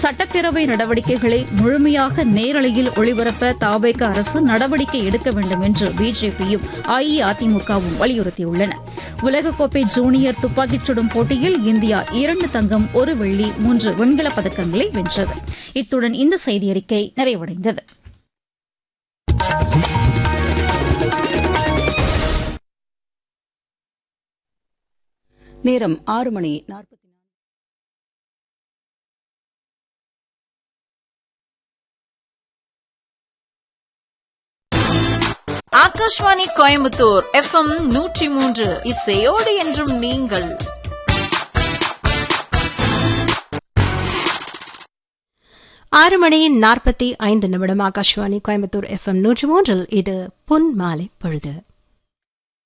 சட்டப்பேரவை நடவடிக்கைகளை முழுமையாக நேரலையில் ஒளிபரப்ப தாபேக அரசு நடவடிக்கை எடுக்க வேண்டும் என்று பிஜேபியும் அஇஅதிமுகவும் வலியுறுத்தியுள்ளன உலகக்கோப்பை ஜூனியர் துப்பாக்கிச் சுடும் போட்டியில் இந்தியா இரண்டு தங்கம் ஒரு வெள்ளி மூன்று வெண்கலப் பதக்கங்களை வென்றது இத்துடன் இந்த செய்தியறிக்கை நிறைவடைந்தது நேரம் ஆறு மணி நாற்பத்தி ஆகாஷ்வாணி கோயம்புத்தூர் எஃப்எம் நூற்றி மூன்று இசையோடு என்றும் நீங்கள் ஆறு மணி நாற்பத்தி ஐந்து நிமிடம் ஆகாஷ்வாணி கோயம்புத்தூர் எஃப்எம் நூற்றி மூன்றில் இது பொன் மாலை பொழுது